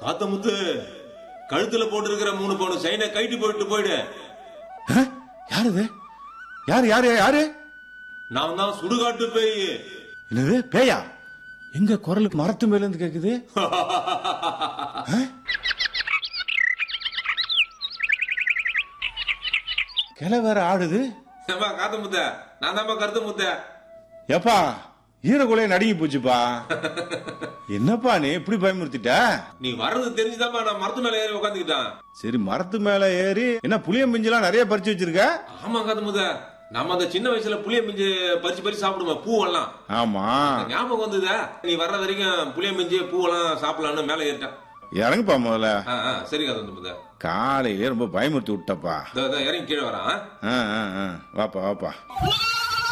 காத்த முத்து கழுத்துல போட்டிருக்கிற மூணு பவுன் செயினை கைட்டு போயிட்டு போயிடு ஆ? யார் இது யாரு யாரு யாரு நான் தான் சுடுகாட்டு பேய் என்னது பேயா எங்க குரல் மரத்து மேல இருந்து கேக்குது ஆ? கிளை வேற ஆடுது ஏம்மா காத்த முத்த நான் தான்ப்பா கருத்து முத்த ஏப்பா ஈரக்குலைய நடுங்கி போச்சுப்பா என்னப்பா நீ இப்படி பயமுறுத்திட்ட நீ வர்றது தெரிஞ்சுதாம்மா நான் மரத்து மேல ஏறி உட்காந்துக்கிட்டான் சரி மரத்து மேல ஏறி என்ன புளியம் பிஞ்செல்லாம் நிறைய பறிச்சு வச்சிருக்க ஆமா காத்த முத்த நம்ம அந்த சின்ன வயசுல புளிய மிஞ்சு பறிச்சு பறிச்சு சாப்பிடுவோம் பூவெல்லாம் ஆமா ஞாபகம் வந்ததா நீ வர்ற வரைக்கும் புளிய மிஞ்சு பூவெல்லாம் சாப்பிடலாம்னு மேல ஏறிட்டேன் இறங்குப்பா முதல்ல ஆ, ஆ, சரி காத்த முத்த காலையிலே ரொம்ப பயமுறுத்தி விட்டப்பா இதோ, இதோ இறங்கி கீழே வரான் ஆ, ஆ, ஆ. வாப்பா வாப்பா